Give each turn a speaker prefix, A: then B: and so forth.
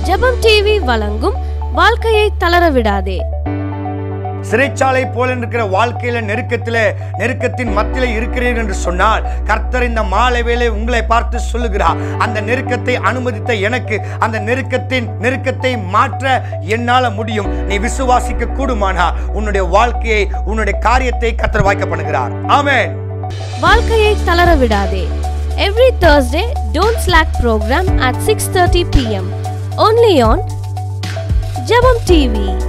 A: ஜெபம் டிவி வழங்கும் வாழ்க்கையை தளர விடாதே
B: சிறைச்சாலை போல இருக்கிற வாழ்க்கையில நெருக்கத்திலே நெருக்கத்தின் மத்தியில இருக்கிறீர்கள் என்று சொன்னால் கர்த்தர் இந்த மாலை வேளை உங்களை பார்த்து சொல்லுகிறார் அந்த நெருக்கத்தை அனுமதித்த எனக்கு அந்த நெருக்கத்தின் நெருக்கத்தை மாற்ற என்னால முடியும் நீ விசுவாசிக்க கூடுமானா உன்னுடைய வாழ்க்கையை உன்னுடைய காரியத்தை கர்த்தர் வாய்க்க பண்ணுகிறார் ஆமென்
A: வாழ்க்கையை தளர விடாதே every Thursday don't slack program at 6:30 pm only on ஜெபம் டிவி